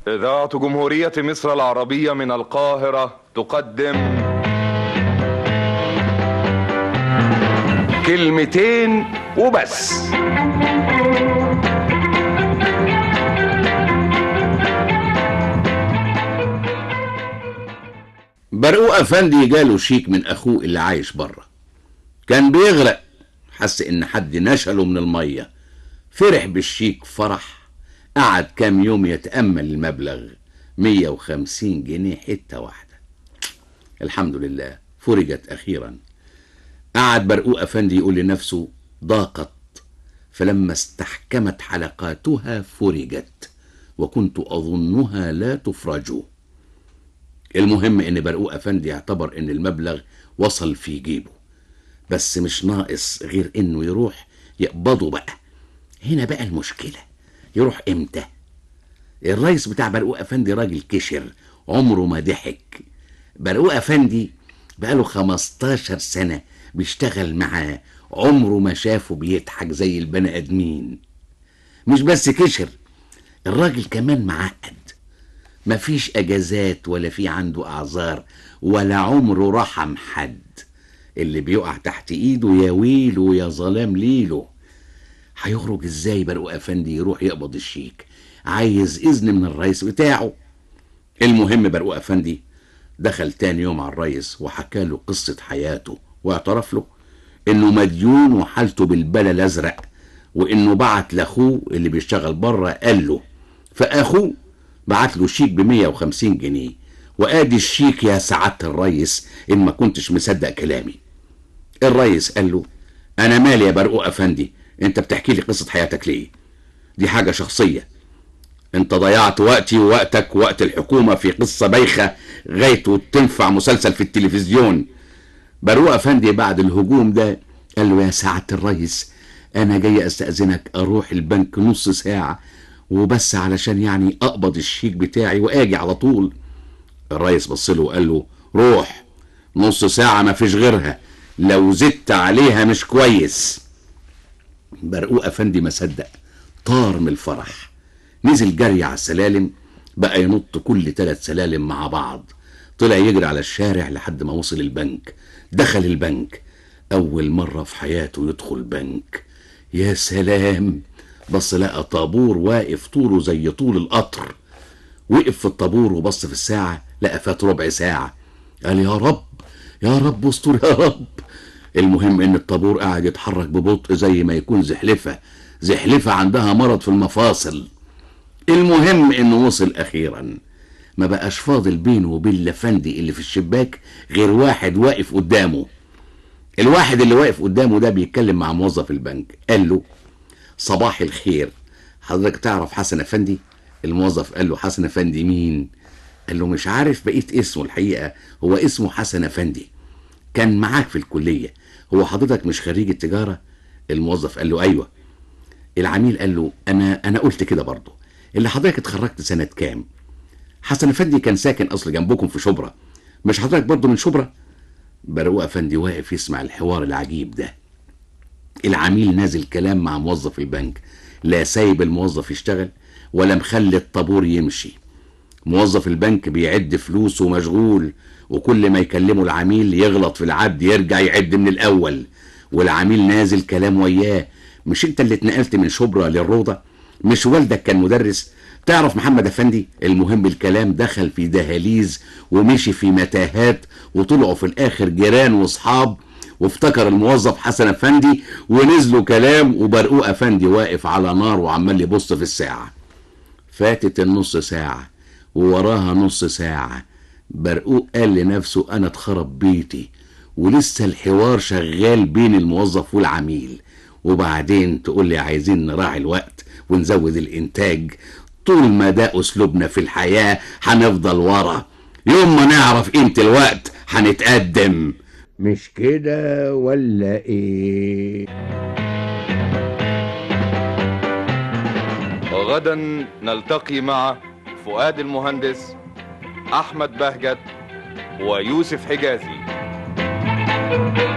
إذاعة جمهورية مصر العربية من القاهرة تقدم كلمتين وبس برقوق افندي جاله شيك من اخوه اللي عايش بره كان بيغرق حس ان حد نشله من الميه فرح بالشيك فرح قعد كام يوم يتامل المبلغ 150 جنيه حته واحده الحمد لله فرجت اخيرا قعد برقوق افندي يقول لنفسه ضاقت فلما استحكمت حلقاتها فرجت وكنت اظنها لا تفرج المهم ان برقوق افندي اعتبر ان المبلغ وصل في جيبه بس مش ناقص غير انه يروح يقبضه بقى هنا بقى المشكلة يروح امتى الرئيس بتاع برقوق افندي راجل كشر عمره ما ضحك برقوق افندي بقاله 15 سنة بيشتغل معاه عمره ما شافه بيضحك زي البني ادمين مش بس كشر الراجل كمان معقد مفيش اجازات ولا في عنده اعذار ولا عمره رحم حد اللي بيقع تحت ايده يا ويله يا ظلام ليله هيخرج ازاي برقوق افندي يروح يقبض الشيك عايز اذن من الرئيس بتاعه المهم برقوق افندي دخل تاني يوم على الرئيس وحكى له قصة حياته واعترف له انه مديون وحالته بالبلا الازرق وانه بعت لاخوه اللي بيشتغل بره قال له فاخوه بعت له شيك ب 150 جنيه وادي الشيك يا سعاده الريس ان ما كنتش مصدق كلامي الريس قال له انا مالي يا برقوق افندي انت بتحكي لي قصه حياتك ليه دي حاجه شخصيه انت ضيعت وقتي ووقتك ووقت الحكومه في قصه بايخه غايته تنفع مسلسل في التلفزيون برقوق افندي بعد الهجوم ده قال له يا سعاده الريس انا جاي استاذنك اروح البنك نص ساعه وبس علشان يعني اقبض الشيك بتاعي واجي على طول الريس بص له وقال له روح نص ساعة ما فيش غيرها لو زدت عليها مش كويس برقوق افندي ما صدق طار من الفرح نزل جري على السلالم بقى ينط كل ثلاث سلالم مع بعض طلع يجري على الشارع لحد ما وصل البنك دخل البنك اول مرة في حياته يدخل بنك يا سلام بص لقى طابور واقف طوله زي طول القطر وقف في الطابور وبص في الساعة لقى فات ربع ساعة قال يا رب يا رب استر يا رب المهم ان الطابور قاعد يتحرك ببطء زي ما يكون زحلفة زحلفة عندها مرض في المفاصل المهم انه وصل اخيرا ما بقاش فاضل بينه وبين الافندي اللي في الشباك غير واحد واقف قدامه الواحد اللي واقف قدامه ده بيتكلم مع موظف البنك قال له صباح الخير حضرتك تعرف حسن افندي الموظف قال له حسن افندي مين قال له مش عارف بقيت اسمه الحقيقه هو اسمه حسن افندي كان معاك في الكليه هو حضرتك مش خريج التجاره الموظف قال له ايوه العميل قال له انا انا قلت كده برضه اللي حضرتك اتخرجت سنه كام حسن افندي كان ساكن اصل جنبكم في شبرا مش حضرتك برضه من شبرا برقوق افندي واقف يسمع الحوار العجيب ده العميل نازل كلام مع موظف البنك لا سايب الموظف يشتغل ولا مخلي الطابور يمشي موظف البنك بيعد فلوسه ومشغول وكل ما يكلمه العميل يغلط في العد يرجع يعد من الاول والعميل نازل كلام وياه مش انت اللي اتنقلت من شبرا للروضه مش والدك كان مدرس تعرف محمد افندي المهم الكلام دخل في دهاليز ومشي في متاهات وطلعوا في الاخر جيران واصحاب وافتكر الموظف حسن افندي ونزلوا كلام وبرقوق افندي واقف على نار وعمال يبص في الساعه فاتت النص ساعه ووراها نص ساعه برقوق قال لنفسه انا اتخرب بيتي ولسه الحوار شغال بين الموظف والعميل وبعدين تقول لي عايزين نراعي الوقت ونزود الانتاج طول ما ده اسلوبنا في الحياه هنفضل ورا يوم ما نعرف قيمه الوقت هنتقدم مش كده ولا ايه وغدا نلتقي مع فؤاد المهندس احمد بهجت ويوسف حجازي